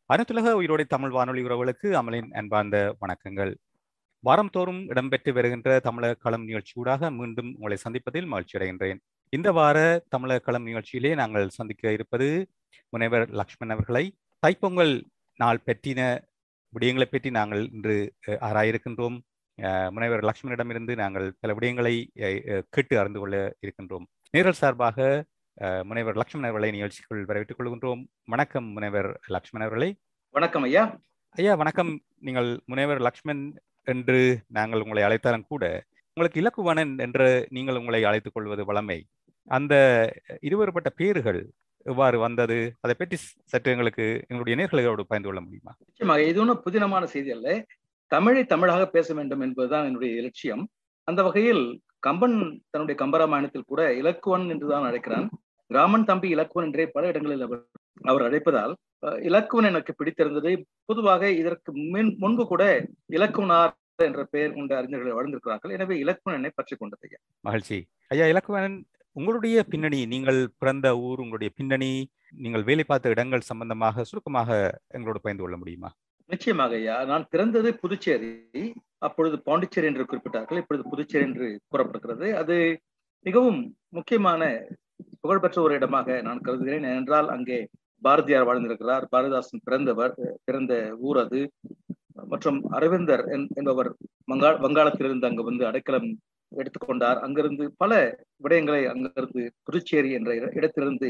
அனைத்துலக உயிரோடை தமிழ் வானொலி உறவுகளுக்கு அமலின் அன்பார்ந்த வணக்கங்கள் வாரந்தோறும் இடம்பெற்று வருகின்ற தமிழக களம் நிகழ்ச்சியூடாக மீண்டும் உங்களை சந்திப்பதில் மகிழ்ச்சி அடைகின்றேன் இந்த வார தமிழக களம் நிகழ்ச்சியிலே நாங்கள் சந்திக்க இருப்பது முனைவர் லக்ஷ்மண் அவர்களை தைப்பொங்கல் நாள் பற்றின விடயங்களை பற்றி நாங்கள் இன்று ஆராயிருக்கின்றோம் முனைவர் லக்ஷ்மணிடமிருந்து நாங்கள் பல விடயங்களை கேட்டு அறிந்து கொள்ள இருக்கின்றோம் நேரல் சார்பாக முனைவர் லக்ஷ்மண் அவர்களை நிகழ்ச்சிக்குள் வரவேற்றுக் கொள்கின்றோம் வணக்கம் முனைவர் லக்ஷ்மண் அவர்களை வணக்கம் ஐயா ஐயா வணக்கம் நீங்கள் முனைவர் லக்ஷ்மண் என்று நாங்கள் உங்களை அழைத்தாலும் கூட உங்களுக்கு இலக்குவனன் என்று நீங்கள் உங்களை அழைத்துக் கொள்வது வளமை அந்த இருவேறுபட்ட பேர்கள் எவ்வாறு வந்தது அதை பற்றி சற்று எங்களுக்கு எங்களுடைய நேர்களோடு பயந்து கொள்ள முடியுமா நிச்சயமாக இது ஒன்றும் புதினமான செய்தி அல்ல தமிழை தமிழாக பேச வேண்டும் என்பதுதான் என்னுடைய இலட்சியம் அந்த வகையில் கம்பன் தன்னுடைய கம்பராமாயணத்தில் கூட இலக்குவன் என்றுதான் அழைக்கிறான் ராமன் தம்பி இலக்குவன் என்றே பல இடங்களில் அவர் அவர் அழைப்பதால் இலக்குவன் எனக்கு பிடித்திருந்தது பொதுவாக இதற்கு மின் முன்பு கூட இலக்குவனார் என்ற பெயர் கொண்ட அறிஞர்கள் வாழ்ந்திருக்கிறார்கள் எனவே இலக்குவனை பற்றி கொண்டது ஐயா மகிழ்ச்சி ஐயா இலக்குவன் உங்களுடைய பின்னணி நீங்கள் பிறந்த ஊர் உங்களுடைய பின்னணி நீங்கள் வேலை பார்த்த இடங்கள் சம்பந்தமாக சுருக்கமாக எங்களோடு பயந்து கொள்ள முடியுமா நிச்சயமாக ஐயா நான் பிறந்தது புதுச்சேரி அப்பொழுது பாண்டிச்சேரி என்று குறிப்பிட்டார்கள் இப்பொழுது புதுச்சேரி என்று கூறப்படுகிறது அது மிகவும் முக்கியமான புகழ்பெற்ற ஒரு இடமாக நான் கருதுகிறேன் ஏனென்றால் அங்கே பாரதியார் வாழ்ந்திருக்கிறார் பாரதிதாசன் பிறந்தவர் பிறந்த ஊர் அது மற்றும் அரவிந்தர் என்பவர் வங்கா வங்காளத்திலிருந்து அங்கு வந்து அடைக்கலம் எடுத்துக்கொண்டார் அங்கிருந்து பல விடயங்களை அங்கிருந்து புதுச்சேரி என்ற இடத்திலிருந்து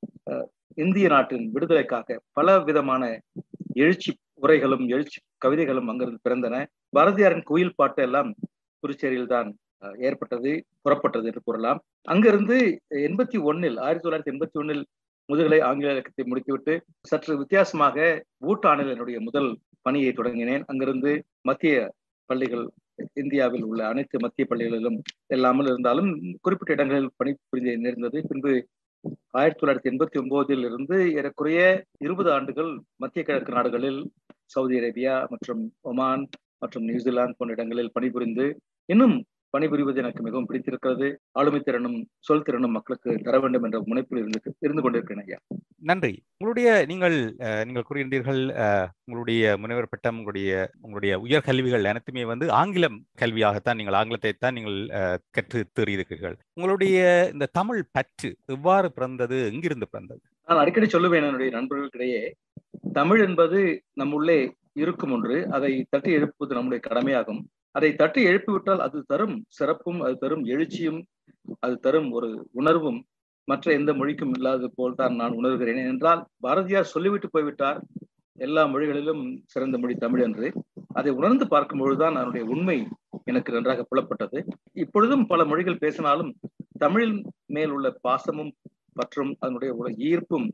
இந்திய நாட்டின் விடுதலைக்காக பல விதமான எழுச்சி உரைகளும் எழுச்சி கவிதைகளும் அங்கிருந்து பிறந்தன பாரதியாரின் கோயில் பாட்டு எல்லாம் புதுச்சேரியில் தான் ஏற்பட்டது புறப்பட்டது என்று கூறலாம் அங்கிருந்து எண்பத்தி ஒன்னில் ஆயிரத்தி தொள்ளாயிரத்தி எண்பத்தி ஒன்னில் முதுகலை ஆங்கில இலக்கத்தை முடித்துவிட்டு சற்று வித்தியாசமாக பூட்டானில் என்னுடைய முதல் பணியை தொடங்கினேன் அங்கிருந்து மத்திய பள்ளிகள் இந்தியாவில் உள்ள அனைத்து மத்திய பள்ளிகளிலும் எல்லாமல் இருந்தாலும் குறிப்பிட்ட இடங்களில் பணிபுரிந்து நேர்ந்தது பின்பு ஆயிரத்தி தொள்ளாயிரத்தி எண்பத்தி ஒன்பதில் இருந்து ஏறக்குறைய இருபது ஆண்டுகள் மத்திய கிழக்கு நாடுகளில் சவுதி அரேபியா மற்றும் ஒமான் மற்றும் நியூசிலாந்து போன்ற இடங்களில் பணிபுரிந்து இன்னும் பணிபுரிவது எனக்கு மிகவும் பிடித்திருக்கிறது ஆளுமை திறனும் சொல் திறனும் மக்களுக்கு தர வேண்டும் என்ற முனைப்பில் இருந்து இருந்து கொண்டிருக்கிறேன் ஐயா நன்றி உங்களுடைய நீங்கள் நீங்கள் கூறுகின்றீர்கள் உங்களுடைய முனைவர் பட்டம் உங்களுடைய உங்களுடைய உயர் கல்விகள் அனைத்துமே வந்து ஆங்கிலம் கல்வியாகத்தான் நீங்கள் ஆங்கிலத்தை தான் நீங்கள் கற்று தேறியிருக்கிறீர்கள் உங்களுடைய இந்த தமிழ் பற்று எவ்வாறு பிறந்தது எங்கிருந்து பிறந்தது நான் அடிக்கடி சொல்லுவேன் என்னுடைய நண்பர்களுக்கிடையே தமிழ் என்பது நம்முள்ளே இருக்கும் ஒன்று அதை தட்டி எழுப்புவது நம்முடைய கடமையாகும் அதை தட்டி எழுப்பிவிட்டால் அது தரும் சிறப்பும் அது தரும் எழுச்சியும் அது தரும் ஒரு உணர்வும் மற்ற எந்த மொழிக்கும் இல்லாதது போல் தான் நான் உணர்கிறேன் என்றால் பாரதியார் சொல்லிவிட்டு போய்விட்டார் எல்லா மொழிகளிலும் சிறந்த மொழி தமிழ் என்று அதை உணர்ந்து பார்க்கும் பொழுதுதான் அதனுடைய உண்மை எனக்கு நன்றாக புலப்பட்டது இப்பொழுதும் பல மொழிகள் பேசினாலும் தமிழின் மேல் உள்ள பாசமும் மற்றும் அதனுடைய ஈர்ப்பும்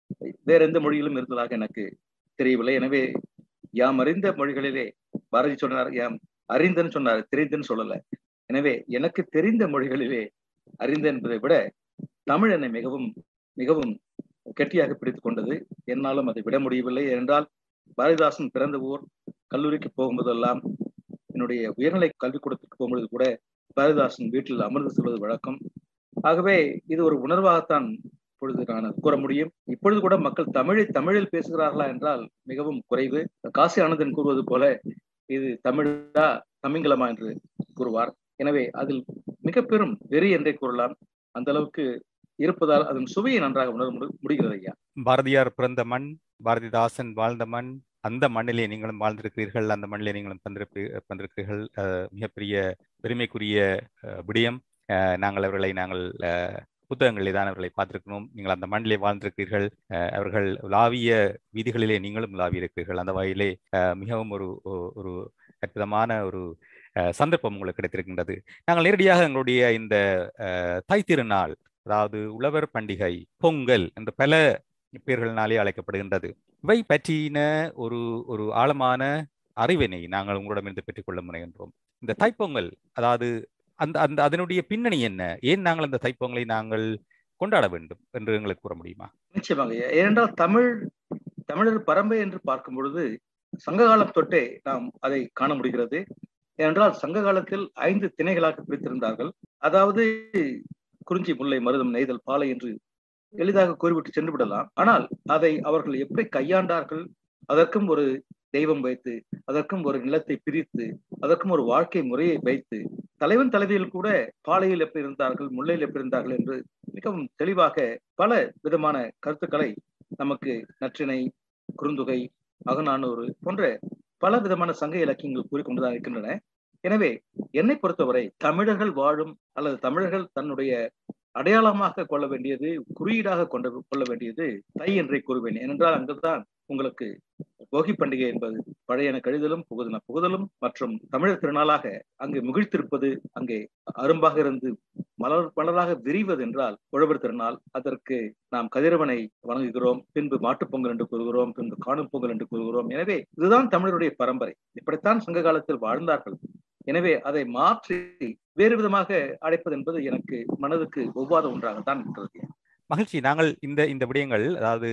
வேற எந்த மொழியிலும் இருந்ததாக எனக்கு தெரியவில்லை எனவே யாம் அறிந்த மொழிகளிலே பாரதி சொன்னார் யாம் அறிந்தன்னு சொன்னார் தெரிந்தன்னு சொல்லல எனவே எனக்கு தெரிந்த மொழிகளிலே அறிந்த என்பதை விட தமிழ் என்னை மிகவும் மிகவும் கெட்டியாக பிடித்துக் கொண்டது என்னாலும் அதை விட முடியவில்லை என்றால் பாரதிதாசன் பிறந்த ஊர் கல்லூரிக்கு போகும்போதெல்லாம் என்னுடைய உயர்நிலை கல்விக்கூடத்திற்கு போகும்பொழுது கூட பாரதிதாசன் வீட்டில் அமர்ந்து செல்வது வழக்கம் ஆகவே இது ஒரு உணர்வாகத்தான் இப்பொழுது நான் கூற முடியும் இப்பொழுது கூட மக்கள் தமிழை தமிழில் பேசுகிறார்களா என்றால் மிகவும் குறைவு காசி ஆனந்தன் கூறுவது போல இது தமிழா தமிங்கிலமா என்று கூறுவார் எனவே அதில் மிக பெரும் வெறி என்றே கூறலாம் அந்த அளவுக்கு இருப்பதால் அதன் சுவையை நன்றாக உணர முடிகிறது ஐயா பாரதியார் பிறந்த மண் பாரதிதாசன் வாழ்ந்த மண் அந்த மண்ணிலே நீங்களும் வாழ்ந்திருக்கிறீர்கள் அந்த மண்ணிலே நீங்களும் தந்திருப்பீ வந்திருக்கிறீர்கள் மிகப்பெரிய பெருமைக்குரிய விடயம் நாங்கள் அவர்களை நாங்கள் புத்தகங்களிலே தான் அவர்களை பார்த்திருக்கணும் நீங்கள் அந்த மண்ணிலே வாழ்ந்திருக்கிறீர்கள் அவர்கள் உலாவிய வீதிகளிலே நீங்களும் உலாவி இருக்கிறீர்கள் அந்த வகையிலே மிகவும் ஒரு ஒரு அற்புதமான ஒரு சந்தர்ப்பம் உங்களுக்கு கிடைத்திருக்கின்றது நாங்கள் நேரடியாக எங்களுடைய இந்த தை திருநாள் அதாவது உழவர் பண்டிகை பொங்கல் என்ற பல பேர்களினாலே அழைக்கப்படுகின்றது இவை பற்றின ஒரு ஒரு ஆழமான அறிவினை நாங்கள் உங்களிடமிருந்து பெற்றுக்கொள்ள முனைகின்றோம் இந்த தைப்பொங்கல் அதாவது அந்த அந்த அதனுடைய பின்னணி என்ன ஏன் நாங்கள் அந்த தைப்பொங்கலை நாங்கள் கொண்டாட வேண்டும் என்று எங்களுக்கு கூற முடியுமா நிச்சயமாக ஏனென்றால் தமிழ் தமிழர் பரம்பை என்று பார்க்கும் பொழுது சங்ககாலம் தொட்டே நாம் அதை காண முடிகிறது ஏனென்றால் சங்க காலத்தில் ஐந்து திணைகளாக பிரித்திருந்தார்கள் அதாவது குறிஞ்சி முல்லை மருதம் நெய்தல் பாலை என்று எளிதாக கூறிவிட்டு சென்று விடலாம் ஆனால் அதை அவர்கள் எப்படி கையாண்டார்கள் அதற்கும் ஒரு தெய்வம் வைத்து அதற்கும் ஒரு நிலத்தை பிரித்து அதற்கும் ஒரு வாழ்க்கை முறையை வைத்து தலைவன் தலைவியில் கூட பாலையில் எப்படி இருந்தார்கள் முல்லையில் எப்படி இருந்தார்கள் என்று மிகவும் தெளிவாக பல விதமான கருத்துக்களை நமக்கு நற்றினை குறுந்தொகை அகநானூறு போன்ற பல விதமான சங்க இலக்கியங்கள் கூறிக்கொண்டுதான் இருக்கின்றன எனவே என்னை பொறுத்தவரை தமிழர்கள் வாழும் அல்லது தமிழர்கள் தன்னுடைய அடையாளமாக கொள்ள வேண்டியது குறியீடாக கொண்டு கொள்ள வேண்டியது தை என்றே கூறுவேன் ஏனென்றால் அங்குதான் உங்களுக்கு போகி பண்டிகை என்பது பழையன கழிதலும் புகுதன புகுதலும் மற்றும் தமிழர் திருநாளாக அங்கு முகிழ்த்திருப்பது அங்கே அரும்பாக இருந்து மலர் மலராக விரிவது என்றால் உழவர் திருநாள் அதற்கு நாம் கதிரவனை வணங்குகிறோம் பின்பு மாட்டுப் பொங்கல் என்று கூறுகிறோம் பின்பு காணும் பொங்கல் என்று கூறுகிறோம் எனவே இதுதான் தமிழருடைய பரம்பரை இப்படித்தான் சங்க காலத்தில் வாழ்ந்தார்கள் எனவே அதை மாற்றி வேறு விதமாக அழைப்பது என்பது எனக்கு மனதுக்கு ஒவ்வாத ஒன்றாகத்தான் இருக்கிறது மகிழ்ச்சி நாங்கள் இந்த இந்த விடயங்கள் அதாவது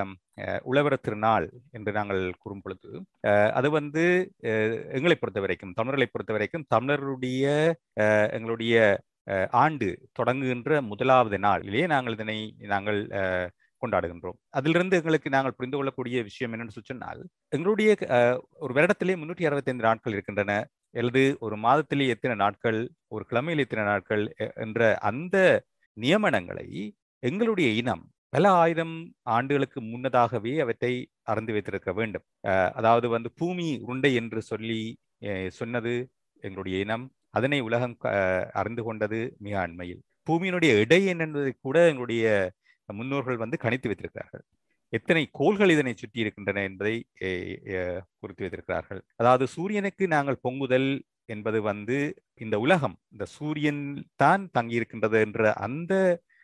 உழவர திருநாள் என்று நாங்கள் கூறும் பொழுது அது வந்து எங்களை பொறுத்த வரைக்கும் தமிழர்களை பொறுத்த வரைக்கும் தமிழருடைய எங்களுடைய ஆண்டு தொடங்குகின்ற முதலாவது நாளிலே நாங்கள் இதனை நாங்கள் கொண்டாடுகின்றோம் அதிலிருந்து எங்களுக்கு நாங்கள் புரிந்து கொள்ளக்கூடிய விஷயம் என்னன்னு சொன்னால் எங்களுடைய ஒரு வருடத்திலே முன்னூற்றி அறுபத்தைந்து நாட்கள் இருக்கின்றன அல்லது ஒரு மாதத்திலே எத்தனை நாட்கள் ஒரு கிழமையில் எத்தனை நாட்கள் என்ற அந்த நியமனங்களை எங்களுடைய இனம் பல ஆயிரம் ஆண்டுகளுக்கு முன்னதாகவே அவற்றை அறிந்து வைத்திருக்க வேண்டும் அதாவது வந்து பூமி உருண்டை என்று சொல்லி சொன்னது எங்களுடைய இனம் அதனை உலகம் அறிந்து கொண்டது மிக அண்மையில் பூமியினுடைய எடை என்னஎன்பதை கூட எங்களுடைய முன்னோர்கள் வந்து கணித்து வைத்திருக்கிறார்கள் எத்தனை கோள்கள் இதனை சுற்றி இருக்கின்றன என்பதை குறித்து வைத்திருக்கிறார்கள் அதாவது சூரியனுக்கு நாங்கள் பொங்குதல் என்பது வந்து இந்த உலகம் இந்த சூரியன் தான் தங்கியிருக்கின்றது என்ற அந்த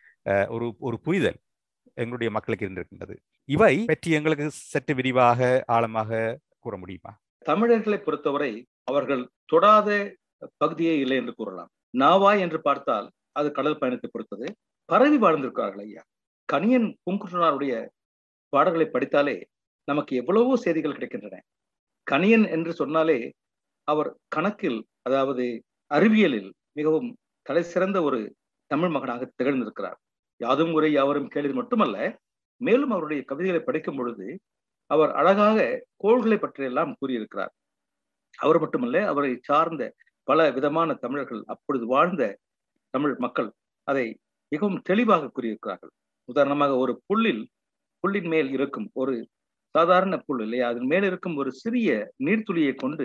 ஒரு ஒரு புரிதல் எங்களுடைய மக்களுக்கு இருந்திருக்கின்றது இவை பற்றி எங்களுக்கு சற்று விரிவாக ஆழமாக கூற முடியுமா தமிழர்களை பொறுத்தவரை அவர்கள் தொடாத பகுதியே இல்லை என்று கூறலாம் நாவாய் என்று பார்த்தால் அது கடல் பயணத்தை பொறுத்தது பரவி வாழ்ந்திருக்கிறார்கள் ஐயா கணியன் பூங்குற்றனாருடைய பாடல்களை படித்தாலே நமக்கு எவ்வளவோ செய்திகள் கிடைக்கின்றன கணியன் என்று சொன்னாலே அவர் கணக்கில் அதாவது அறிவியலில் மிகவும் தலை சிறந்த ஒரு தமிழ் மகனாக திகழ்ந்திருக்கிறார் யாதும் உரை யாவரும் கேள்வி மட்டுமல்ல மேலும் அவருடைய கவிதைகளை படிக்கும் பொழுது அவர் அழகாக கோள்களை பற்றியெல்லாம் கூறியிருக்கிறார் அவர் மட்டுமல்ல அவரை சார்ந்த பல விதமான தமிழர்கள் அப்பொழுது வாழ்ந்த தமிழ் மக்கள் அதை மிகவும் தெளிவாக கூறியிருக்கிறார்கள் உதாரணமாக ஒரு புல்லில் புல்லின் மேல் இருக்கும் ஒரு சாதாரண புல் இல்லையா அதன் மேல் இருக்கும் ஒரு சிறிய நீர்த்துளியை கொண்டு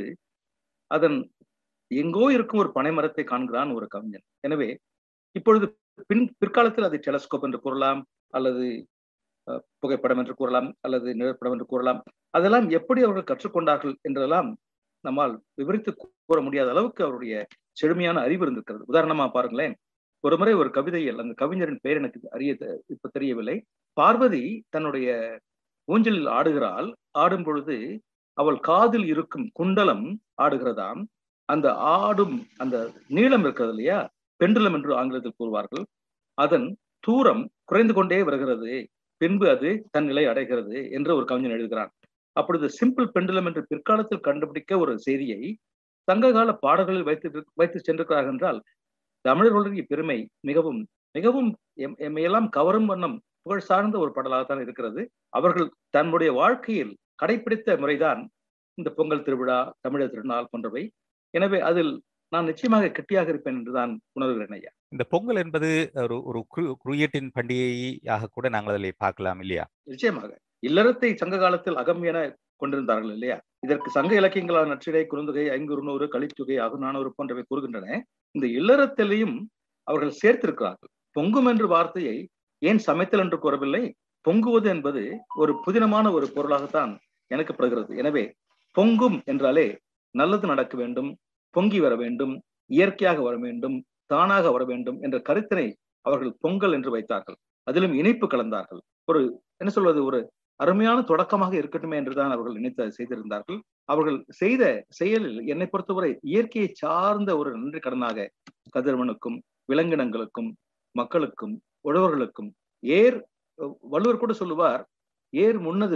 அதன் எங்கோ இருக்கும் ஒரு பனைமரத்தை காண்கிறான் ஒரு கவிஞன் எனவே இப்பொழுது பின் பிற்காலத்தில் அதை டெலஸ்கோப் என்று கூறலாம் அல்லது புகைப்படம் என்று கூறலாம் அல்லது நிழற்படம் என்று கூறலாம் அதெல்லாம் எப்படி அவர்கள் கற்றுக்கொண்டார்கள் என்றெல்லாம் நம்மால் விவரித்து கூற முடியாத அளவுக்கு அவருடைய செழுமையான அறிவு இருந்திருக்கிறது உதாரணமா பாருங்களேன் ஒரு முறை ஒரு கவிதையில் அந்த கவிஞரின் பெயர் எனக்கு அறிய இப்ப தெரியவில்லை பார்வதி தன்னுடைய ஊஞ்சலில் ஆடுகிறாள் ஆடும் பொழுது அவள் காதில் இருக்கும் குண்டலம் ஆடுகிறதாம் அந்த ஆடும் அந்த நீளம் இருக்கிறது இல்லையா பெண்டுலம் என்று ஆங்கிலத்தில் கூறுவார்கள் அதன் தூரம் குறைந்து கொண்டே வருகிறது பின்பு அது தன் நிலை அடைகிறது என்று ஒரு கவிஞன் எழுதுகிறான் அப்பொழுது சிம்பிள் பெண்டுலம் என்று பிற்காலத்தில் கண்டுபிடிக்க ஒரு செய்தியை சங்ககால பாடல்களில் வைத்து வைத்து சென்றிருக்கிறார்கள் என்றால் தமிழர்களுடைய பெருமை மிகவும் மிகவும் எம்மையெல்லாம் கவரும் வண்ணம் புகழ் சார்ந்த ஒரு பாடலாகத்தான் இருக்கிறது அவர்கள் தன்னுடைய வாழ்க்கையில் கடைபிடித்த முறைதான் இந்த பொங்கல் திருவிழா தமிழர் திருநாள் போன்றவை எனவே அதில் நான் நிச்சயமாக கெட்டியாக இருப்பேன் என்றுதான் உணர்கிறேன் ஐயா இந்த பொங்கல் என்பது ஒரு ஒரு குரியட்டின் பண்டிகையாக கூட நாங்கள் அதில் பார்க்கலாம் இல்லையா நிச்சயமாக இல்லறத்தை சங்க காலத்தில் அகம் என கொண்டிருந்தார்கள் இல்லையா இதற்கு சங்க இலக்கியங்களான நற்றிடை குறுந்தொகை ஐங்குறுநூறு கலித்தொகை அகுநானூறு போன்றவை கூறுகின்றன இந்த இல்லறத்திலையும் அவர்கள் சேர்த்திருக்கிறார்கள் பொங்கும் என்ற வார்த்தையை ஏன் சமைத்தல் என்று கூறவில்லை பொங்குவது என்பது ஒரு புதினமான ஒரு பொருளாகத்தான் எனக்கு படுகிறது எனவே பொங்கும் என்றாலே நல்லது நடக்க வேண்டும் பொங்கி வர வேண்டும் இயற்கையாக வர வேண்டும் தானாக வர வேண்டும் என்ற கருத்தினை அவர்கள் பொங்கல் என்று வைத்தார்கள் அதிலும் இணைப்பு கலந்தார்கள் ஒரு என்ன சொல்வது ஒரு அருமையான தொடக்கமாக இருக்கட்டுமே என்றுதான் அவர்கள் நினைத்து செய்திருந்தார்கள் அவர்கள் செய்த செயலில் என்னை பொறுத்தவரை இயற்கையை சார்ந்த ஒரு நன்றி கடனாக கதிரவனுக்கும் விலங்கினங்களுக்கும் மக்களுக்கும் உழவர்களுக்கும் ஏர் வள்ளுவர் கூட சொல்லுவார் ஏர் முன்னது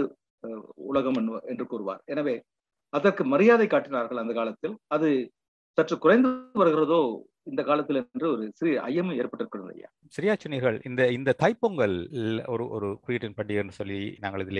உலகம் என்று கூறுவார் எனவே அதற்கு மரியாதை காட்டினார்கள் அந்த காலத்தில் அது சற்று குறைந்து வருகிறதோ இந்த காலத்தில் என்று ஒரு சிறிய ஐயமும் ஏற்பட்டிருக்கிறது ஐயா சரியா சொன்னீர்கள் இந்த இந்த தைப்பொங்கல் ஒரு ஒரு குறியீட்டின் பண்டிகைன்னு சொல்லி நாங்கள் இதிலே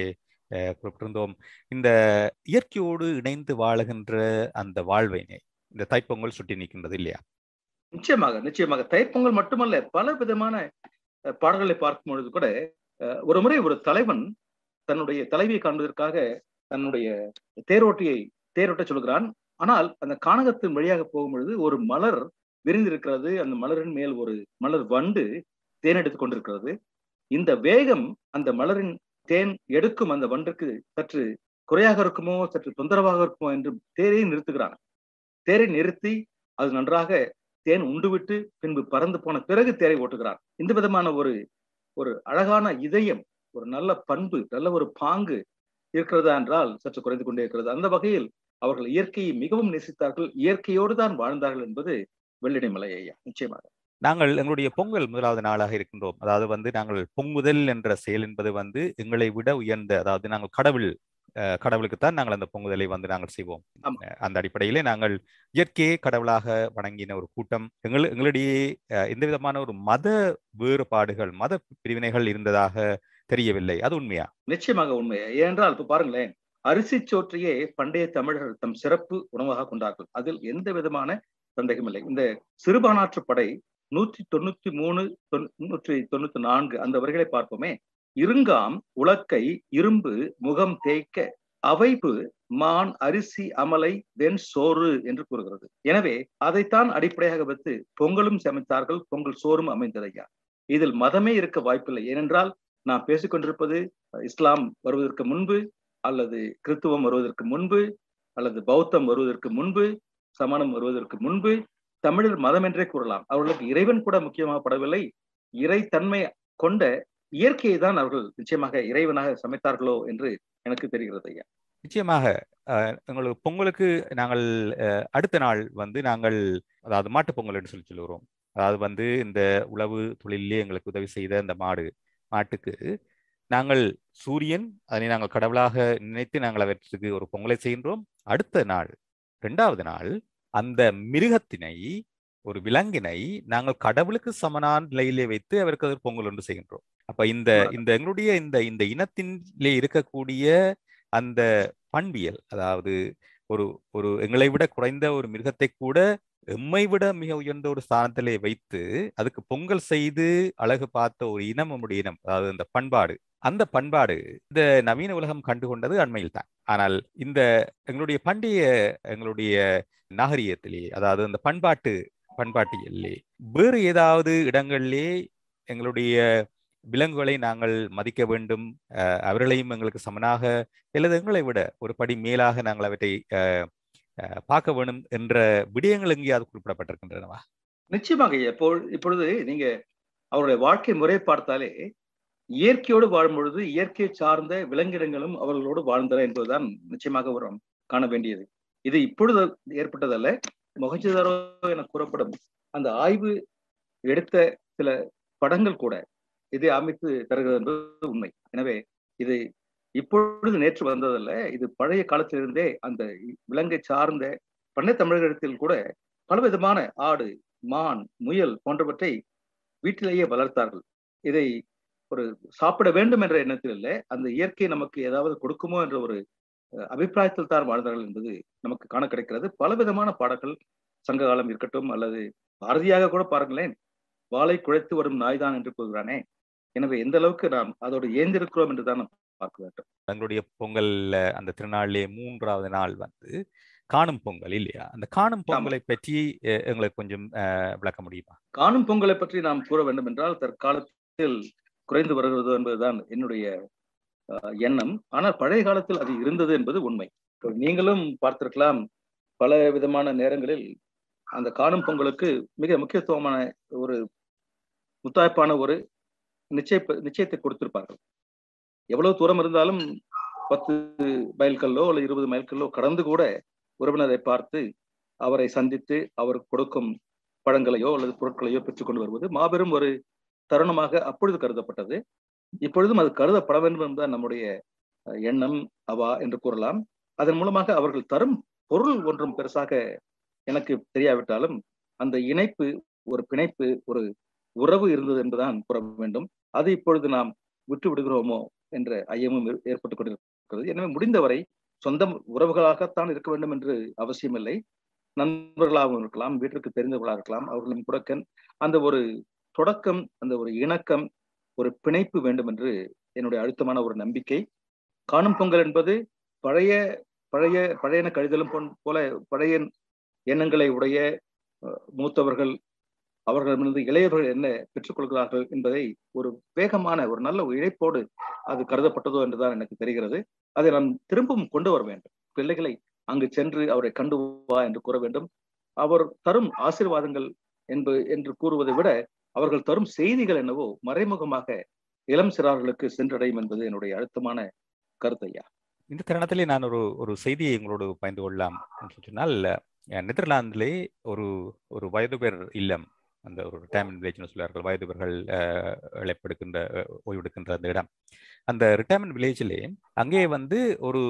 குறிப்பிட்டிருந்தோம் இந்த இயற்கையோடு இணைந்து வாழுகின்ற அந்த வாழ்வினை இந்த தைப்பொங்கல் சுட்டி நிற்கின்றது இல்லையா நிச்சயமாக நிச்சயமாக தைப்பொங்கல் மட்டுமல்ல பல விதமான பாடல்களை பார்க்கும் பொழுது கூட ஒரு முறை ஒரு தலைவன் தன்னுடைய தலைவியை காண்பதற்காக தன்னுடைய தேரோட்டியை தேரோட்ட சொல்கிறான் ஆனால் அந்த கானகத்தின் வழியாக போகும் பொழுது ஒரு மலர் விரிந்திருக்கிறது அந்த மலரின் மேல் ஒரு மலர் வண்டு தேன் எடுத்துக் கொண்டிருக்கிறது இந்த வேகம் அந்த மலரின் தேன் எடுக்கும் அந்த வண்டுக்கு சற்று குறையாக இருக்குமோ சற்று தொந்தரவாக இருக்குமோ என்று தேரை நிறுத்துகிறான் தேரை நிறுத்தி அது நன்றாக தேன் உண்டுவிட்டு பின்பு பறந்து போன பிறகு தேரை ஓட்டுகிறான் இந்த விதமான ஒரு ஒரு அழகான இதயம் ஒரு நல்ல பண்பு நல்ல ஒரு பாங்கு இருக்கிறதா என்றால் சற்று குறைந்து கொண்டே இருக்கிறது அந்த வகையில் அவர்கள் இயற்கையை மிகவும் நேசித்தார்கள் இயற்கையோடு தான் வாழ்ந்தார்கள் என்பது வெள்ளிடை மலை ஐயா நிச்சயமாக நாங்கள் எங்களுடைய பொங்கல் முதலாவது நாளாக இருக்கின்றோம் அதாவது வந்து நாங்கள் பொங்குதல் என்ற செயல் என்பது வந்து எங்களை விட உயர்ந்த அதாவது நாங்கள் கடவுள் கடவுளுக்குத்தான் நாங்கள் அந்த பொங்குதலை வந்து நாங்கள் செய்வோம் அந்த அடிப்படையிலே நாங்கள் இயற்கையை கடவுளாக வணங்கின ஒரு கூட்டம் எங்கள் எங்களிடையே எந்த விதமான ஒரு மத வேறுபாடுகள் மத பிரிவினைகள் இருந்ததாக தெரியவில்லை அது உண்மையா நிச்சயமாக உண்மையா ஏனென்றால் இப்ப பாருங்களேன் அரிசி சோற்றையே பண்டைய தமிழர்கள் தம் சிறப்பு உணவாக கொண்டார்கள் அதில் எந்த விதமான சந்தேகமில்லை இந்த சிறுபானாற்று படை நூற்றி தொண்ணூத்தி மூணு நூற்றி தொண்ணூத்தி நான்கு அந்த வரிகளை பார்ப்போமே இருங்காம் உலக்கை இரும்பு முகம் தேய்க்க அவைப்பு மான் அரிசி அமலை வெண் சோறு என்று கூறுகிறது எனவே அதைத்தான் அடிப்படையாக வைத்து பொங்கலும் சமைத்தார்கள் பொங்கல் சோறும் அமைந்ததையா இதில் மதமே இருக்க வாய்ப்பில்லை ஏனென்றால் நாம் பேசிக்கொண்டிருப்பது இஸ்லாம் வருவதற்கு முன்பு அல்லது கிறித்துவம் வருவதற்கு முன்பு அல்லது பௌத்தம் வருவதற்கு முன்பு சமணம் வருவதற்கு முன்பு தமிழர் மதம் என்றே கூறலாம் அவர்களுக்கு இறைவன் கூட முக்கியமாக படவில்லை இறைத்தன்மை கொண்ட இயற்கையை தான் அவர்கள் நிச்சயமாக இறைவனாக சமைத்தார்களோ என்று எனக்கு தெரிகிறது ஐயா நிச்சயமாக எங்களுக்கு பொங்கலுக்கு நாங்கள் அடுத்த நாள் வந்து நாங்கள் அதாவது மாட்டு பொங்கல் என்று சொல்லி சொல்லுகிறோம் அதாவது வந்து இந்த உழவு தொழிலே எங்களுக்கு உதவி செய்த அந்த மாடு மாட்டுக்கு நாங்கள் சூரியன் அதனை நாங்கள் கடவுளாக நினைத்து நாங்கள் அவற்றுக்கு ஒரு பொங்கலை செய்கின்றோம் அடுத்த நாள் இரண்டாவது நாள் அந்த மிருகத்தினை ஒரு விலங்கினை நாங்கள் கடவுளுக்கு சமனான நிலையிலே வைத்து அவருக்கு ஒரு பொங்கல் ஒன்று செய்கின்றோம் அப்ப இந்த இந்த எங்களுடைய இந்த இந்த இனத்திலே இருக்கக்கூடிய அந்த பண்பியல் அதாவது ஒரு ஒரு எங்களை விட குறைந்த ஒரு மிருகத்தை கூட எம்மை விட மிக உயர்ந்த ஒரு ஸ்தானத்திலே வைத்து அதுக்கு பொங்கல் செய்து அழகு பார்த்த ஒரு இனம் நம்முடைய இனம் அதாவது இந்த பண்பாடு அந்த பண்பாடு இந்த நவீன உலகம் கண்டுகொண்டது அண்மையில் தான் ஆனால் இந்த எங்களுடைய பண்டைய எங்களுடைய நாகரிகத்திலே அதாவது அந்த பண்பாட்டு பண்பாட்டியல்லே வேறு ஏதாவது இடங்களிலே எங்களுடைய விலங்குகளை நாங்கள் மதிக்க வேண்டும் அவர்களையும் எங்களுக்கு சமனாக அல்லது எங்களை விட ஒரு படி மேலாக நாங்கள் அவற்றை பார்க்க வேணும் என்ற விடயங்கள் எங்கேயாவது குறிப்பிடப்பட்டிருக்கின்றனவா நிச்சயமாக இப்போ இப்பொழுது நீங்க அவருடைய வாழ்க்கை முறை பார்த்தாலே இயற்கையோடு வாழும் பொழுது இயற்கையை சார்ந்த விலங்கினங்களும் அவர்களோடு வாழ்ந்தன என்பதுதான் நிச்சயமாக ஒரு காண வேண்டியது இது இப்பொழுது ஏற்பட்டதல்ல மொஹஞ்சதாரோ என கூறப்படும் அந்த ஆய்வு எடுத்த சில படங்கள் கூட இதை அமைத்து தருகிறது என்பது உண்மை எனவே இது இப்பொழுது நேற்று வந்ததல்ல இது பழைய காலத்திலிருந்தே அந்த விலங்கை சார்ந்த பண்ணை தமிழகத்தில் கூட பலவிதமான ஆடு மான் முயல் போன்றவற்றை வீட்டிலேயே வளர்த்தார்கள் இதை ஒரு சாப்பிட வேண்டும் என்ற எண்ணத்தில் இல்லை அந்த இயற்கை நமக்கு ஏதாவது கொடுக்குமோ என்ற ஒரு அபிப்பிராயத்தில் தான் வாழ்ந்தார்கள் என்பது நமக்கு காண கிடைக்கிறது பலவிதமான பாடல்கள் சங்க காலம் இருக்கட்டும் அல்லது பாரதியாக கூட பாருங்களேன் வாளை குழைத்து வரும் நாய்தான் என்று கூறுகிறானே எனவே எந்த அளவுக்கு நாம் அதோடு ஏந்திருக்கிறோம் என்று தான் பார்க்க வேண்டும் தங்களுடைய பொங்கல் அந்த திருநாளிலே மூன்றாவது நாள் வந்து காணும் பொங்கல் இல்லையா அந்த காணும் பொங்கலை பற்றி எங்களுக்கு கொஞ்சம் விளக்க முடியுமா காணும் பொங்கலை பற்றி நாம் கூற வேண்டும் என்றால் தற்காலத்தில் குறைந்து வருகிறது என்பதுதான் என்னுடைய எண்ணம் ஆனால் பழைய காலத்தில் அது இருந்தது என்பது உண்மை நீங்களும் பார்த்திருக்கலாம் பல விதமான நேரங்களில் அந்த காணும் பொங்கலுக்கு மிக முக்கியத்துவமான ஒரு முத்தாய்ப்பான ஒரு நிச்சய நிச்சயத்தை கொடுத்திருப்பார்கள் எவ்வளவு தூரம் இருந்தாலும் பத்து மைல்கல்லோ அல்லது இருபது மைல்கல்லோ கடந்து கூட உறவினரை பார்த்து அவரை சந்தித்து அவர் கொடுக்கும் பழங்களையோ அல்லது பொருட்களையோ பெற்றுக்கொண்டு வருவது மாபெரும் ஒரு தருணமாக அப்பொழுது கருதப்பட்டது இப்பொழுதும் அது கருதப்பட வேண்டும் என்பதுதான் நம்முடைய எண்ணம் அவா என்று கூறலாம் அதன் மூலமாக அவர்கள் தரும் பொருள் ஒன்றும் பெருசாக எனக்கு தெரியாவிட்டாலும் அந்த இணைப்பு ஒரு பிணைப்பு ஒரு உறவு இருந்தது என்றுதான் கூற வேண்டும் அது இப்பொழுது நாம் விட்டு விடுகிறோமோ என்ற ஐயமும் ஏற்பட்டுக் கொண்டிருக்கிறது இருக்கிறது எனவே முடிந்தவரை சொந்த உறவுகளாகத்தான் இருக்க வேண்டும் என்று அவசியமில்லை நண்பர்களாகவும் இருக்கலாம் வீட்டிற்கு தெரிந்தவர்களாக இருக்கலாம் அவர்களும் கூட அந்த ஒரு தொடக்கம் அந்த ஒரு இணக்கம் ஒரு பிணைப்பு வேண்டும் என்று என்னுடைய அழுத்தமான ஒரு நம்பிக்கை காணும் பொங்கல் என்பது பழைய பழைய பழையன கழிதலும் போல பழைய எண்ணங்களை உடைய மூத்தவர்கள் அவர்களிடமிருந்து இளையவர்கள் என்ன பெற்றுக்கொள்கிறார்கள் என்பதை ஒரு வேகமான ஒரு நல்ல இழைப்போடு அது கருதப்பட்டதோ என்றுதான் எனக்கு தெரிகிறது அதை நான் திரும்பவும் கொண்டு வர வேண்டும் பிள்ளைகளை அங்கு சென்று அவரை கண்டு வா என்று கூற வேண்டும் அவர் தரும் ஆசீர்வாதங்கள் என்பது என்று கூறுவதை விட அவர்கள் தரும் செய்திகள் என்னவோ மறைமுகமாக இளம் சிறார்களுக்கு சென்றடையும் என்பது என்னுடைய அழுத்தமான கருத்தையா இந்த தருணத்திலே நான் ஒரு ஒரு செய்தியை உங்களோடு பகிர்ந்து கொள்ளலாம் என்று சொன்னால் நெதர்லாந்திலே ஒரு ஒரு வயதுபேர் இல்லம் அந்த ஒரு ரிட்டையர்மெண்ட் வில்லேஜ்னு சொல்லுவார்கள் வயதுபர்கள் இழைப்பெடுக்கின்ற ஓய்வெடுக்கின்ற அந்த இடம் அந்த ரிட்டையர்மெண்ட் வில்லேஜிலே அங்கே வந்து ஒரு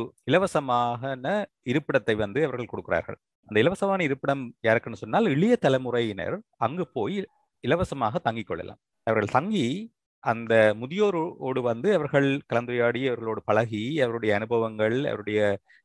இலவசமான இருப்பிடத்தை வந்து அவர்கள் கொடுக்கிறார்கள் அந்த இலவசமான இருப்பிடம் யாருக்குன்னு சொன்னால் இளைய தலைமுறையினர் அங்கு போய் இலவசமாக தங்கிக் கொள்ளலாம் அவர்கள் தங்கி அந்த முதியோரோடு வந்து அவர்கள் கலந்துரையாடி அவர்களோடு பழகி அவருடைய அனுபவங்கள் அவருடைய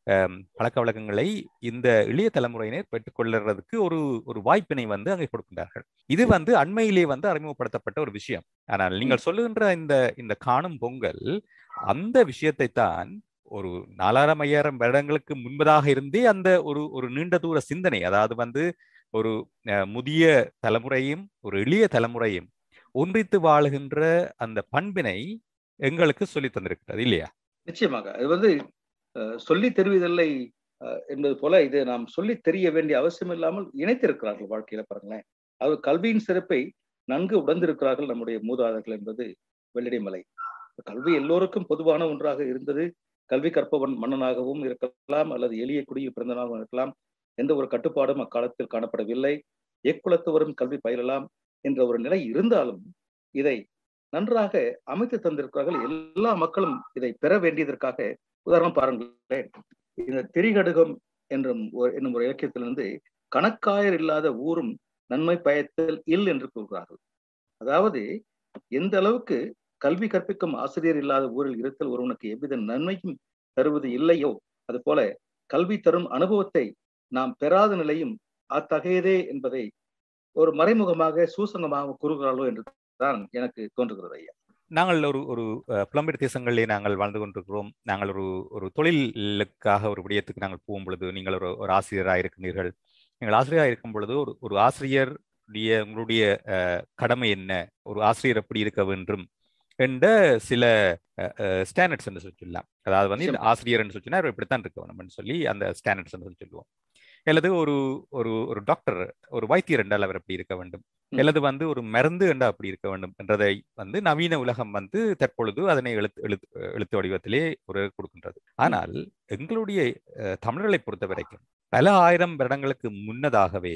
பழக்க வழக்கங்களை இந்த இளைய தலைமுறையினர் பெற்றுக்கொள்ளுறதுக்கு ஒரு ஒரு வாய்ப்பினை வந்து அங்கே கொடுக்கின்றார்கள் இது வந்து அண்மையிலே வந்து அறிமுகப்படுத்தப்பட்ட ஒரு விஷயம் ஆனால் நீங்கள் சொல்லுகின்ற இந்த இந்த காணும் பொங்கல் அந்த விஷயத்தை தான் ஒரு நாலாயிரம் ஐயாயிரம் வருடங்களுக்கு முன்பதாக இருந்தே அந்த ஒரு ஒரு நீண்ட தூர சிந்தனை அதாவது வந்து ஒரு முதிய தலைமுறையும் ஒரு எளிய தலைமுறையும் ஒன்றித்து வாழுகின்ற அந்த பண்பினை எங்களுக்கு சொல்லி தந்திருக்கிறது இல்லையா நிச்சயமாக அது வந்து சொல்லி தெரிவதில்லை என்பது போல இது நாம் சொல்லி தெரிய வேண்டிய அவசியம் இல்லாமல் இணைத்திருக்கிறார்கள் வாழ்க்கையில பாருங்களேன் அது கல்வியின் சிறப்பை நன்கு உணர்ந்திருக்கிறார்கள் நம்முடைய மூதாதைகள் என்பது வெள்ளடிமலை கல்வி எல்லோருக்கும் பொதுவான ஒன்றாக இருந்தது கல்வி கற்பவன் மன்னனாகவும் இருக்கலாம் அல்லது எளிய குடியில் பிறந்தனாகவும் இருக்கலாம் எந்த ஒரு கட்டுப்பாடும் அக்காலத்தில் காணப்படவில்லை எக்குலத்தவரும் கல்வி பயிலலாம் என்ற ஒரு நிலை இருந்தாலும் இதை நன்றாக அமைத்து தந்திருக்கிறார்கள் எல்லா மக்களும் இதை பெற வேண்டியதற்காக உதாரணம் பாருங்களேன் இந்த திரிகடுகம் என்றும் என்னும் ஒரு இலக்கியத்திலிருந்து கணக்காயர் இல்லாத ஊரும் நன்மை பயத்தல் இல் என்று கூறுகிறார்கள் அதாவது எந்த அளவுக்கு கல்வி கற்பிக்கும் ஆசிரியர் இல்லாத ஊரில் இருத்தல் ஒருவனுக்கு எவ்வித நன்மையும் தருவது இல்லையோ அது போல கல்வி தரும் அனுபவத்தை நாம் பெறாத நிலையும் அத்தகையதே என்பதை ஒரு மறைமுகமாக சூசங்கமாக கூறுகிறார்களோ என்று தான் எனக்கு தோன்றுகிறது ஐயா நாங்கள் ஒரு ஒரு புலம்பெயர் தேசங்களிலே நாங்கள் வாழ்ந்து கொண்டிருக்கிறோம் நாங்கள் ஒரு ஒரு தொழிலுக்காக ஒரு விடயத்துக்கு நாங்கள் போகும் பொழுது நீங்கள் ஒரு ஒரு ஆசிரியராக இருக்கிறீர்கள் நீங்கள் ஆசிரியராக இருக்கும் பொழுது ஒரு ஒரு ஆசிரியர் உங்களுடைய கடமை என்ன ஒரு ஆசிரியர் எப்படி இருக்க வேண்டும் என்ற சில ஸ்டாண்டர்ட்ஸ் என்று சொல்லலாம் அதாவது வந்து இந்த ஆசிரியர் என்று சொன்னா இப்படித்தான் இருக்க வேணும்னு சொல்லி அந்த ஸ்டாண்டர்ட்ஸ் என்று சொல்லுவோம் அல்லது ஒரு ஒரு ஒரு டாக்டர் ஒரு வைத்தியர் என்றால் அவர் எப்படி இருக்க வேண்டும் அல்லது வந்து ஒரு மருந்து என்றால் அப்படி இருக்க வேண்டும் என்றதை வந்து நவீன உலகம் வந்து தற்பொழுது அதனை எழுத்து எழுத்து எழுத்து வடிவத்திலே ஒரு கொடுக்கின்றது ஆனால் எங்களுடைய தமிழர்களை பொறுத்த வரைக்கும் பல ஆயிரம் வருடங்களுக்கு முன்னதாகவே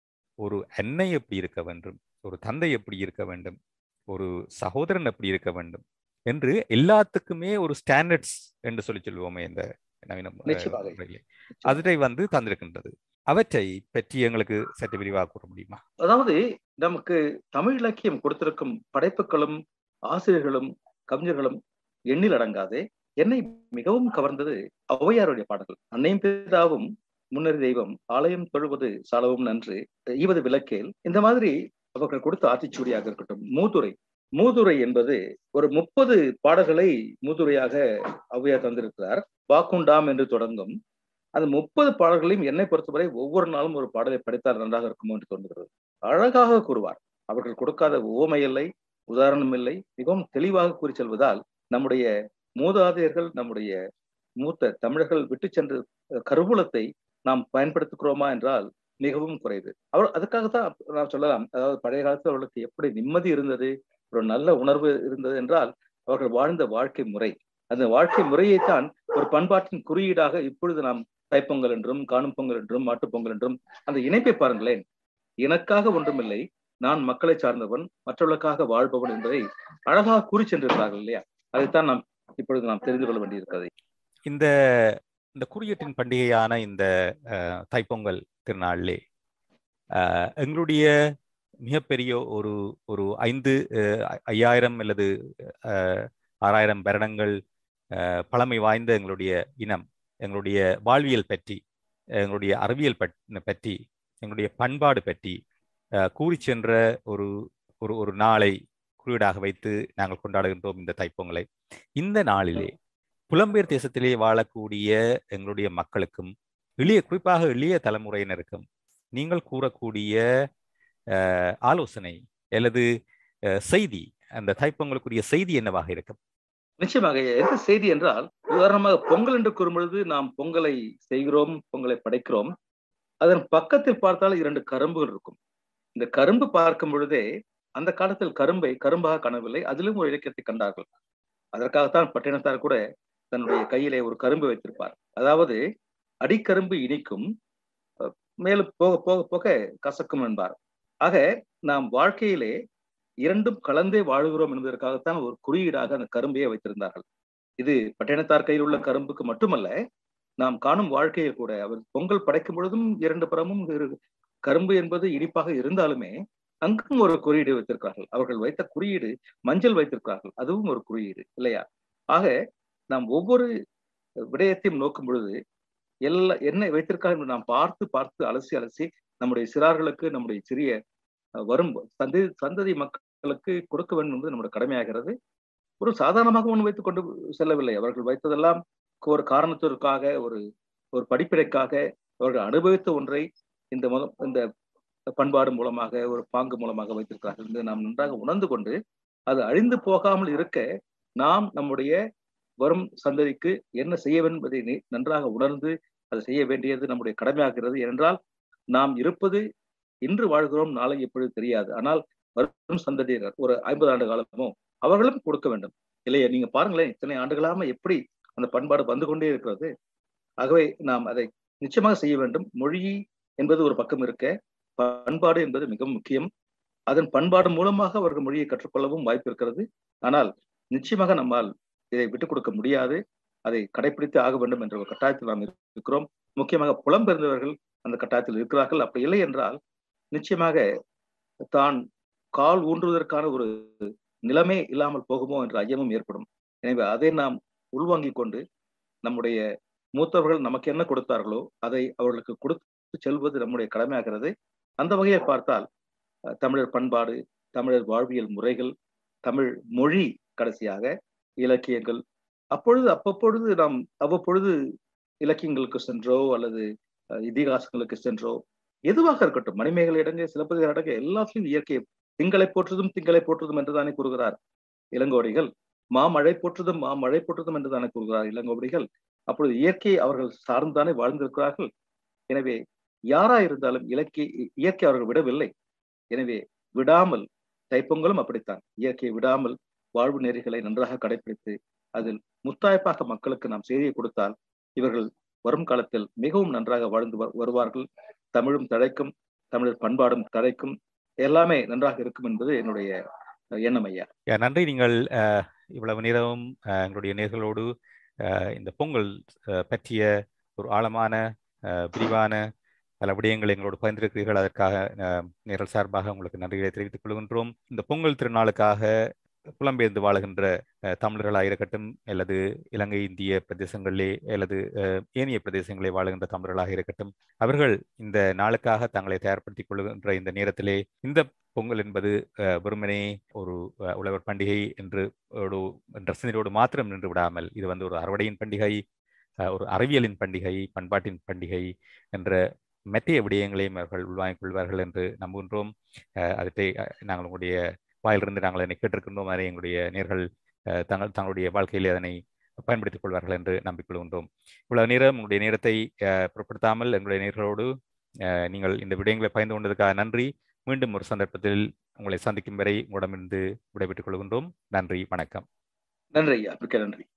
ஒரு அன்னை எப்படி இருக்க வேண்டும் ஒரு தந்தை எப்படி இருக்க வேண்டும் ஒரு சகோதரன் எப்படி இருக்க வேண்டும் என்று எல்லாத்துக்குமே ஒரு ஸ்டாண்டர்ட்ஸ் என்று சொல்லி சொல்லுவோமே இந்த நவீன அதனை வந்து தந்திருக்கின்றது அவற்றை பற்றி எங்களுக்கு சற்று விரிவாக கூற முடியுமா அதாவது நமக்கு தமிழ் இலக்கியம் கொடுத்திருக்கும் படைப்புகளும் ஆசிரியர்களும் கவிஞர்களும் எண்ணில் அடங்காதே என்னை மிகவும் கவர்ந்தது ஔவையாருடைய பாடல்கள் அன்னையும் பிதாவும் முன்னறி தெய்வம் ஆலயம் தொழுவது சாலவும் நன்று ஈவது விளக்கேல் இந்த மாதிரி அவர்கள் கொடுத்த ஆத்திச்சூடியாக இருக்கட்டும் மூதுரை மூதுரை என்பது ஒரு முப்பது பாடல்களை மூதுரையாக ஔவையார் தந்திருக்கிறார் வாக்குண்டாம் என்று தொடங்கும் அந்த முப்பது பாடல்களையும் என்னை பொறுத்தவரை ஒவ்வொரு நாளும் ஒரு பாடலை படித்தால் நன்றாக இருக்குமோ என்று தோன்றுகிறது அழகாக கூறுவார் அவர்கள் கொடுக்காத ஓமை இல்லை உதாரணம் இல்லை மிகவும் தெளிவாக கூறி செல்வதால் நம்முடைய மூதாதையர்கள் நம்முடைய மூத்த தமிழர்கள் விட்டு சென்ற கருவூலத்தை நாம் பயன்படுத்துகிறோமா என்றால் மிகவும் குறைவு அவர் அதுக்காகத்தான் நான் சொல்லலாம் அதாவது பழைய காலத்தில் அவர்களுக்கு எப்படி நிம்மதி இருந்தது ஒரு நல்ல உணர்வு இருந்தது என்றால் அவர்கள் வாழ்ந்த வாழ்க்கை முறை அந்த வாழ்க்கை முறையைத்தான் ஒரு பண்பாட்டின் குறியீடாக இப்பொழுது நாம் தைப்பொங்கல் என்றும் காணும் பொங்கல் என்றும் மாட்டுப்பொங்கல் என்றும் அந்த இணைப்பை பாருங்களேன் எனக்காக ஒன்றுமில்லை நான் மக்களை சார்ந்தவன் மற்றவர்களுக்காக வாழ்பவன் என்பதை அழகாக கூறி சென்றிருக்கிறார்கள் இல்லையா அதைத்தான் நாம் இப்பொழுது நாம் தெரிந்து கொள்ள வேண்டியிருக்கிறது இந்த இந்த குறியீட்டின் பண்டிகையான இந்த தைப்பொங்கல் திருநாளிலே எங்களுடைய மிகப்பெரிய ஒரு ஒரு ஐந்து ஐயாயிரம் அல்லது ஆறாயிரம் வருடங்கள் பழமை வாய்ந்த எங்களுடைய இனம் எங்களுடைய வாழ்வியல் பற்றி எங்களுடைய அறிவியல் பற்றி எங்களுடைய பண்பாடு பற்றி கூறி சென்ற ஒரு ஒரு ஒரு நாளை குறியீடாக வைத்து நாங்கள் கொண்டாடுகின்றோம் இந்த தைப்பொங்கலை இந்த நாளிலே புலம்பெயர் தேசத்திலே வாழக்கூடிய எங்களுடைய மக்களுக்கும் எளிய குறிப்பாக எளிய தலைமுறையினருக்கும் நீங்கள் கூறக்கூடிய ஆலோசனை அல்லது செய்தி அந்த தைப்பொங்கலுக்குரிய செய்தி என்னவாக இருக்கும் நிச்சயமாக எந்த செய்தி என்றால் உதாரணமாக பொங்கல் என்று கூறும்பொழுது நாம் பொங்கலை செய்கிறோம் பொங்கலை படைக்கிறோம் அதன் பக்கத்தில் பார்த்தால் இரண்டு கரும்புகள் இருக்கும் இந்த கரும்பு பார்க்கும் பொழுதே அந்த காலத்தில் கரும்பை கரும்பாக காணவில்லை அதிலும் ஒரு இலக்கியத்தை கண்டார்கள் அதற்காகத்தான் பட்டினத்தார் கூட தன்னுடைய கையிலே ஒரு கரும்பு வைத்திருப்பார் அதாவது அடிக்கரும்பு இனிக்கும் மேலும் போக போக போக கசக்கும் என்பார் ஆக நாம் வாழ்க்கையிலே இரண்டும் கலந்தே வாழுகிறோம் என்பதற்காகத்தான் ஒரு குறியீடாக அந்த கரும்பையே வைத்திருந்தார்கள் இது பட்டினத்தார் கையில் உள்ள கரும்புக்கு மட்டுமல்ல நாம் காணும் வாழ்க்கையில் கூட அவர் பொங்கல் படைக்கும் பொழுதும் இரண்டு புறமும் கரும்பு என்பது இனிப்பாக இருந்தாலுமே அங்கும் ஒரு குறியீடு வைத்திருக்கிறார்கள் அவர்கள் வைத்த குறியீடு மஞ்சள் வைத்திருக்கிறார்கள் அதுவும் ஒரு குறியீடு இல்லையா ஆக நாம் ஒவ்வொரு விடயத்தையும் நோக்கும் பொழுது எல்லா என்ன வைத்திருக்காங்க என்று நாம் பார்த்து பார்த்து அலசி அலசி நம்முடைய சிறார்களுக்கு நம்முடைய சிறிய வரும் சந்ததி சந்ததி மக்களுக்கு கொடுக்க வேண்டும் என்பது நம்முடைய கடமையாகிறது ஒரு சாதாரணமாக ஒன்று வைத்துக் கொண்டு செல்லவில்லை அவர்கள் வைத்ததெல்லாம் ஒரு காரணத்திற்காக ஒரு ஒரு படிப்பினைக்காக அவர்கள் அனுபவித்த ஒன்றை இந்த முத இந்த பண்பாடு மூலமாக ஒரு பாங்கு மூலமாக வைத்திருக்கிறார்கள் என்று நாம் நன்றாக உணர்ந்து கொண்டு அது அழிந்து போகாமல் இருக்க நாம் நம்முடைய வரும் சந்ததிக்கு என்ன செய்ய வேண்டும் என்பதை நன்றாக உணர்ந்து அதை செய்ய வேண்டியது நம்முடைய கடமையாகிறது ஏனென்றால் நாம் இருப்பது இன்று வாழ்கிறோம் நாளை எப்பொழுது தெரியாது ஆனால் வரும் சந்ததியினர் ஒரு ஐம்பது ஆண்டு காலமோ அவர்களும் கொடுக்க வேண்டும் இல்லையா நீங்க பாருங்களேன் இத்தனை ஆண்டுகளாம எப்படி அந்த பண்பாடு வந்து கொண்டே இருக்கிறது ஆகவே நாம் அதை நிச்சயமாக செய்ய வேண்டும் மொழி என்பது ஒரு பக்கம் இருக்க பண்பாடு என்பது மிகவும் முக்கியம் அதன் பண்பாடு மூலமாக அவர்கள் மொழியை கற்றுக்கொள்ளவும் வாய்ப்பு இருக்கிறது ஆனால் நிச்சயமாக நம்மால் இதை விட்டுக் கொடுக்க முடியாது அதை கடைபிடித்து ஆக வேண்டும் என்ற ஒரு கட்டாயத்தில் நாம் இருக்கிறோம் முக்கியமாக புலம்பெயர்ந்தவர்கள் அந்த கட்டாயத்தில் இருக்கிறார்கள் அப்படி இல்லை என்றால் நிச்சயமாக தான் கால் ஊன்றுவதற்கான ஒரு நிலைமை இல்லாமல் போகுமோ என்ற ஐயமும் ஏற்படும் எனவே அதை நாம் உள்வாங்கிக் கொண்டு நம்முடைய மூத்தவர்கள் நமக்கு என்ன கொடுத்தார்களோ அதை அவர்களுக்கு கொடுத்து செல்வது நம்முடைய கடமையாகிறது அந்த வகையை பார்த்தால் தமிழர் பண்பாடு தமிழர் வாழ்வியல் முறைகள் தமிழ் மொழி கடைசியாக இலக்கியங்கள் அப்பொழுது அப்பப்பொழுது நாம் அவ்வப்பொழுது இலக்கியங்களுக்கு சென்றோ அல்லது இதிகாசங்களுக்கு சென்றோ எதுவாக இருக்கட்டும் மணிமேகலை இடங்க சிலப்பதிகார இடங்க எல்லாத்திலும் இயற்கை திங்களை போற்றுதும் திங்களை போற்றுதும் என்றுதானே கூறுகிறார் இளங்கோடிகள் மாமழை போற்றுதும் மாமழை போற்றுதும் என்றுதானே கூறுகிறார் இளங்கோடிகள் அப்பொழுது இயற்கையை அவர்கள் சார்ந்தானே வாழ்ந்திருக்கிறார்கள் எனவே யாரா இருந்தாலும் இலக்கிய இயற்கை அவர்கள் விடவில்லை எனவே விடாமல் தைப்பொங்கலும் அப்படித்தான் இயற்கையை விடாமல் வாழ்வு நெறிகளை நன்றாக கடைபிடித்து அதில் முத்தாய்ப்பாக மக்களுக்கு நாம் செய்தியை கொடுத்தால் இவர்கள் வரும் காலத்தில் மிகவும் நன்றாக வாழ்ந்து வருவார்கள் தமிழும் தழைக்கும் தமிழர் பண்பாடும் தழைக்கும் எல்லாமே நன்றாக இருக்கும் என்பது என்னுடைய எண்ணம் ஐயா நன்றி நீங்கள் இவ்வளவு நேரமும் எங்களுடைய நேர்களோடு இந்த பொங்கல் பற்றிய ஒரு ஆழமான விரிவான பல விடயங்களை எங்களோடு பகிர்ந்திருக்கிறீர்கள் அதற்காக நேரல் சார்பாக உங்களுக்கு நன்றிகளை தெரிவித்துக் கொள்கின்றோம் இந்த பொங்கல் திருநாளுக்காக புலம்பெயர்ந்து வாழுகின்ற தமிழர்களாக இருக்கட்டும் அல்லது இலங்கை இந்திய பிரதேசங்களிலே அல்லது ஏனைய பிரதேசங்களிலே வாழுகின்ற தமிழர்களாக இருக்கட்டும் அவர்கள் இந்த நாளுக்காக தங்களை தயார்படுத்திக் கொள்கின்ற இந்த நேரத்திலே இந்த பொங்கல் என்பது வெறுமனே ஒரு உழவர் பண்டிகை என்று ஒரு என்ற சிந்தனையோடு மாத்திரம் நின்று விடாமல் இது வந்து ஒரு அறுவடையின் பண்டிகை ஒரு அறிவியலின் பண்டிகை பண்பாட்டின் பண்டிகை என்ற மெத்தைய விடயங்களையும் அவர்கள் உள்வாங்கிக் கொள்வார்கள் என்று நம்புகின்றோம் அதை நாங்கள் உங்களுடைய வாயிலிருந்து நாங்கள் அதனை கேட்டிருக்கின்றோம் அதை எங்களுடைய நேர்கள் தங்கள் தங்களுடைய வாழ்க்கையில் அதனை பயன்படுத்திக் கொள்வார்கள் என்று நம்பிக்கொள்கின்றோம் இவ்வளவு நேரம் உங்களுடைய நேரத்தை பொருட்படுத்தாமல் எங்களுடைய நேர்களோடு நீங்கள் இந்த விடயங்களை பயந்து கொண்டதுக்காக நன்றி மீண்டும் ஒரு சந்தர்ப்பத்தில் உங்களை சந்திக்கும் வரை உங்களிடமிருந்து விடைபெற்றுக் கொள்கின்றோம் நன்றி வணக்கம் நன்றி ஐயா மிக்க நன்றி